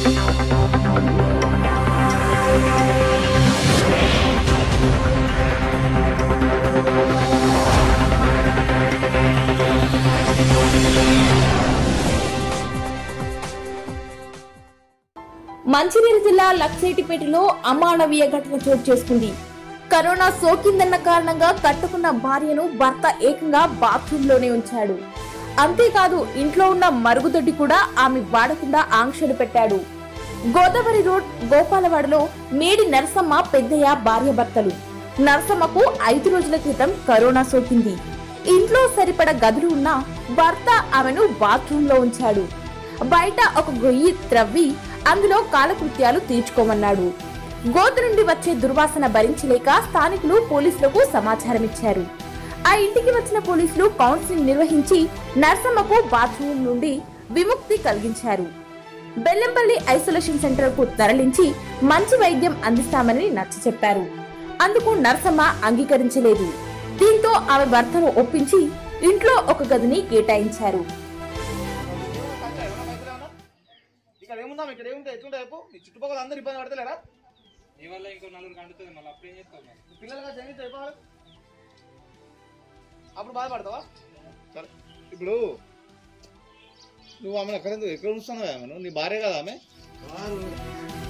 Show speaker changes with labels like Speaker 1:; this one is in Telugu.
Speaker 1: మంచిర్యాల జిల్లా లక్సేటిపేటలో అమానవీయ ఘటన చోటు చేసుకుంది కరోనా సోకిందన్న కారణంగా కట్టుకున్న భార్యను భర్త ఏకంగా బాత్రూమ్ లోనే ఉంచాడు అంతేకాదు ఇంట్లో ఉన్న మరుగుదొడ్డి కూడా ఆమె వాడకుండా ఆంక్షలు పెట్టాడు గోదావరి రోడ్ గోపాలవాడలో మేడి నరసమ్మ పెద్దయ్య భార్య భర్తలు నరసమ్మకు ఐదు రోజుల క్రితం కరోనా సోకింది ఇంట్లో సరిపడ గదులు ఉన్నా భర్త ఆమెను బాత్రూమ్ లో ఉంచాడు బయట ఒక గొయ్యి త్రవ్వి అందులో కాలకృత్యాలు తీర్చుకోమన్నాడు గోత నుండి వచ్చే దుర్వాసన భరించలేక స్థానికులు పోలీసులకు సమాచారం ఇచ్చారు ఆ ఇంటికి వచ్చిన పోలీసులు కౌన్సిలింగ్ నిర్వహించి నర్సమ్మకు బాత్రూమ్ నుండి విముక్తి కలిగించారు బెల్లంపల్లి ఐసోలేషన్ సెంటర్ కు తరలించి మంచి వైద్యం అందిస్తామని నచ్చ చెప్పారు అందుకు నర్సమ్మ అంగీకరించలేదు దీంతో ఆమె భర్తను ఒప్పించి ఇంట్లో ఒక గదిని కేటాయించారు
Speaker 2: ఇక్కడ ఏముందా ఇక్కడ ఏముంటే ఎట్లుంటే చెప్పు నీ చుట్టుపక్కల అందరు ఇబ్బంది పడతలేరా
Speaker 3: నీ వల్ల ఇంకో నలుగురు కండుతుంది మళ్ళీ అప్పుడు ఏం చేస్తావు మరి?
Speaker 2: పిల్లలుగా చదివితే అయిపోవాలి అప్పుడు బాధపడతావా సరే ఇప్పుడు నువ్వు ఆమెను ఎక్కడ ఎక్కడ ఉంచుతున్నావు ఆమెను నీ భార్య కదా ఆమె